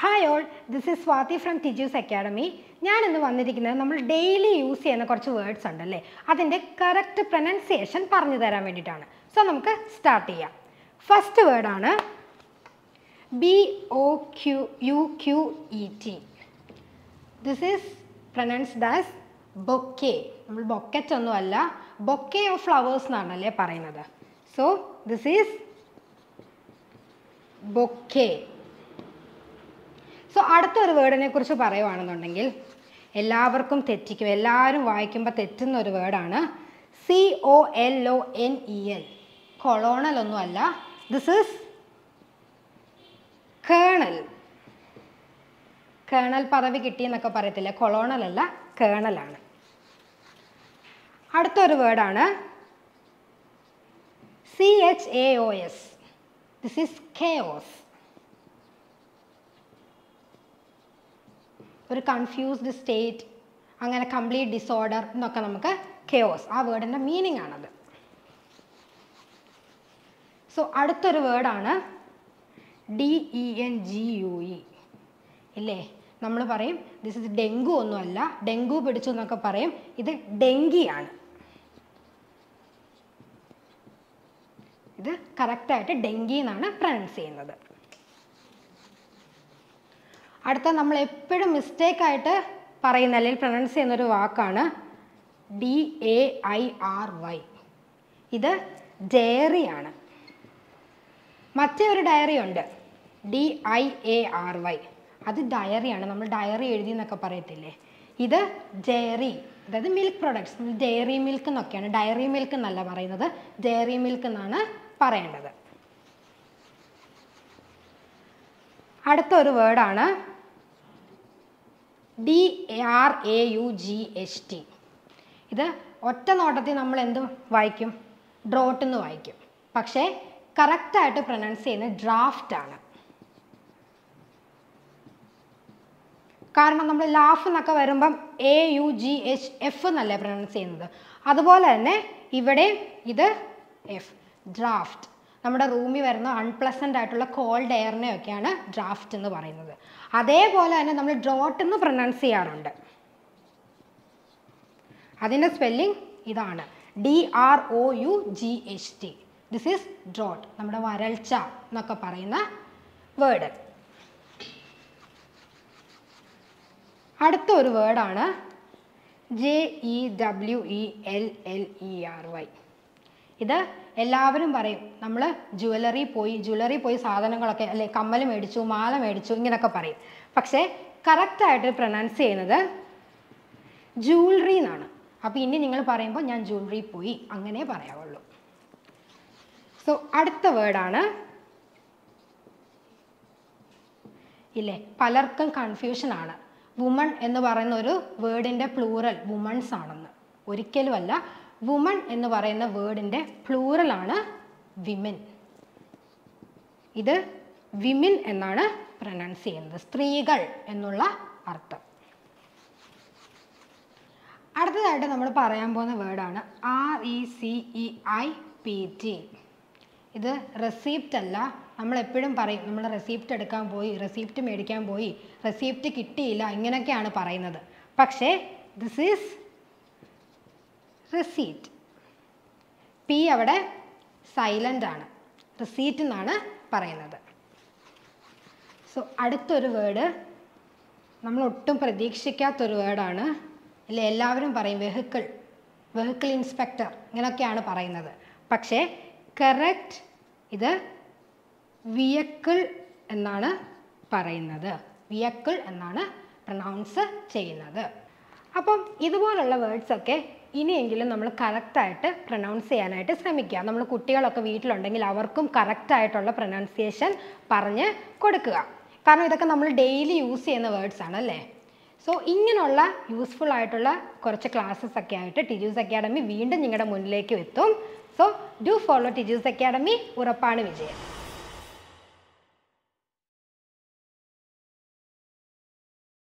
hi all this is Swathi from Tiju's academy ഞാൻ ഇന്ന് വന്നിരിക്കുന്നത് നമ്മൾ ഡെയിലി യൂസ് ചെയ്യുന്ന കുറച്ച് വേർഡ്സ് ഉണ്ടല്ലേ അതിൻ്റെ കറക്റ്റ് പ്രൊനൗൺസിയേഷൻ പറഞ്ഞു തരാൻ വേണ്ടിയിട്ടാണ് സോ നമുക്ക് സ്റ്റാർട്ട് ചെയ്യാം ഫസ്റ്റ് വേർഡാണ് B O Q U Q E T this is pronounced as bouquet നമ്മൾ ബൊക്കറ്റ് ഒന്നും അല്ല ബൊക്കെ ഓഫ് ഫ്ലവേഴ്സ് എന്നാണല്ലേ പറയുന്നത് so this is bouquet so അടുത്തൊരു വേർഡിനെ കുറിച്ച് പറയുവാണെന്നുണ്ടെങ്കിൽ എല്ലാവർക്കും തെറ്റിക്കും എല്ലാവരും വായിക്കുമ്പോൾ തെറ്റുന്ന ഒരു വേർഡാണ് C O L O N E L colonel ഒന്നുമല്ല ദിസ് ഈസ് കേണൽ കേണൽ പദവി കിട്ടിയെന്നൊക്കെ പറയത്തില്ല കൊളോണൽ അല്ല കേണലാണ് അടുത്തൊരു വേർഡാണ് C H A O S this is chaos ഒരു കൺഫ്യൂസ്ഡ് സ്റ്റേറ്റ് അങ്ങനെ കംപ്ലീറ്റ് ഡിസോർഡർ എന്നൊക്കെ നമുക്ക് കെയോസ് ആ വേർഡിൻ്റെ മീനിങ് ആണത് സോ അടുത്തൊരു വേർഡാണ് D E N G U E ഇല്ലേ നമ്മൾ പറയും ദിസ് ഇസ് ഡെങ്കു ഒന്നുമല്ല ഡെങ്കു പിടിച്ചു എന്നൊക്കെ പറയും ഇത് ഡെങ്കിയാണ് ഇത് കറക്റ്റായിട്ട് ഡെങ്കി എന്നാണ് പ്രൊനൗൺസ് ചെയ്യുന്നത് അടുത്ത നമ്മൾ എപ്പോഴും മിസ്റ്റേക്ക് ആയിട്ട് പറയുന്ന അല്ലെങ്കിൽ പ്രൊനൗൺസ് ചെയ്യുന്ന ഒരു വാക്കാണ് D A I R Y ഇത് ഡയറിയാണ് മറ്റേ ഒരു ഡയറി ഉണ്ട് D I A R Y അത് ഡയറിയാണ് നമ്മൾ ഡയറി എഴുതി എന്നൊക്കെ പറയത്തില്ലേ ഇത് ഡയറി അതായത് മിൽക്ക് പ്രൊഡക്ട്സ് ഡയറി മിൽക്ക് എന്നൊക്കെയാണ് ഡയറി മിൽക്ക് എന്നല്ല പറയുന്നത് ഡയറി മിൽക്ക് എന്നാണ് പറയേണ്ടത് അടുത്ത ഒരു വേർഡാണ് D R A U G H T ഇത് ഒറ്റ നോട്ടത്തിൽ നമ്മൾ എന്ത് വായിക്കും ഡ്രോട്ട് എന്ന് വായിക്കും പക്ഷേ കറക്റ്റായിട്ട് പ്രൊനൗൺസ് ചെയ്യുന്നത് ഡ്രാഫ്റ്റ് ആണ് കാരണം നമ്മൾ ലാഫ് എന്നൊക്കെ വരുമ്പം A U G H F എന്നല്ലേ പ്രൊനൗൺസ് ചെയ്യുന്നത് അതുപോലെ തന്നെ ഇവിടെ ഇത് എഫ് ഡ്രാഫ്റ്റ് നമ്മുടെ റൂമിൽ വരുന്ന അൺപ്ലസൻ്റ് ആയിട്ടുള്ള കോൾഡ് എയറിനെയൊക്കെയാണ് ഡ്രാഫ്റ്റ് എന്ന് പറയുന്നത് അതേപോലെ തന്നെ നമ്മൾ ഡ്രോട്ട് എന്ന് പ്രൊനൗൺസ് ചെയ്യാറുണ്ട് അതിൻ്റെ സ്പെല്ലിംഗ് ഇതാണ് D R O U G H T this is drought നമ്മുടെ വരൾച്ച എന്നൊക്കെ പറയുന്ന വേർഡ് അടുത്ത ഒരു വേർഡാണ് J E W E L L E R Y ഇത് എല്ലാവരും പറയും നമ്മൾ ജുവലറി പോയി ജുവലറി പോയി സാധനങ്ങളൊക്കെ അല്ലെ കമ്മൽ മേടിച്ചു മാല മേടിച്ചു ഇങ്ങനെയൊക്കെ പറയും പക്ഷേ കറക്റ്റായിട്ട് പ്രൊനൗൺസ് ചെയ്യുന്നത് ജൂവലറി എന്നാണ് അപ്പോൾ ഇനി നിങ്ങൾ പറയുമ്പോൾ ഞാൻ ജുവലറി പോയി അങ്ങനെ പറയാവുള്ളൂ സോ അടുത്ത വേർഡാണ് ഇല്ലേ പലർക്കും കൺഫ്യൂഷൻ ആണ് വുമൺ എന്ന് പറയുന്ന ഒരു വേർഡിൻ്റെ പ്ലൂറൽ വുമൺസ് ആണെന്ന് ഒരിക്കലുമല്ല വുമൺ എന്ന് പറയുന്ന വേർഡിൻ്റെ പ്ലൂറലാണ് വിമൻ ഇത് വിമിൻ എന്നാണ് പ്രൊനൗൺസ് ചെയ്യുന്നത് സ്ത്രീകൾ എന്നുള്ള അർത്ഥം അടുത്തതായിട്ട് നമ്മൾ പറയാൻ പോകുന്ന വേർഡാണ് R E C E I P T ഇത് റെസീപ്റ്റ് അല്ല നമ്മൾ എപ്പോഴും പറയും നമ്മൾ റെസീപ്റ്റ് എടുക്കാൻ പോയി റെസീപ്റ്റ് മേടിക്കാൻ പോയി റെസീപ്റ്റ് കിട്ടിയില്ല ഇങ്ങനെയൊക്കെയാണ് പറയുന്നത് പക്ഷേ ദിസ് ഈസ് റിസീറ്റ് പി അവിടെ സൈലൻ്റ് ആണ് റിസീറ്റ് എന്നാണ് പറയുന്നത് സോ അടുത്തൊരു വേർഡ് നമ്മൾ ഒട്ടും പ്രതീക്ഷിക്കാത്തൊരു വേർഡാണ് ഇല്ല എല്ലാവരും പറയും വെഹിക്കിൾ വെഹിക്കിൾ ഇൻസ്പെക്ടർ ഇങ്ങനെയൊക്കെയാണ് പറയുന്നത് പക്ഷേ കറക്റ്റ് ഇത് വിയക്കിൾ എന്നാണ് പറയുന്നത് വിയക്കിൾ എന്നാണ് പ്രൊനൗൺസ് ചെയ്യുന്നത് അപ്പം ഇതുപോലുള്ള വേർഡ്സൊക്കെ ഇനിയെങ്കിലും നമ്മൾ കറക്റ്റായിട്ട് പ്രൊനൗൺസ് ചെയ്യാനായിട്ട് ശ്രമിക്കുക നമ്മൾ കുട്ടികളൊക്കെ വീട്ടിലുണ്ടെങ്കിൽ അവർക്കും കറക്റ്റായിട്ടുള്ള പ്രൊനൗൺസിയേഷൻ പറഞ്ഞ് കൊടുക്കുക കാരണം ഇതൊക്കെ നമ്മൾ ഡെയിലി യൂസ് ചെയ്യുന്ന വേർഡ്സ് ആണ് അല്ലേ സോ ഇങ്ങനെയുള്ള യൂസ്ഫുൾ ആയിട്ടുള്ള കുറച്ച് ക്ലാസ്സസ് ഒക്കെ ആയിട്ട് ടിജൂസ് അക്കാഡമി വീണ്ടും നിങ്ങളുടെ മുന്നിലേക്ക് എത്തും so do follow Tiju's academy ഉറപ്പാണ് വിജയം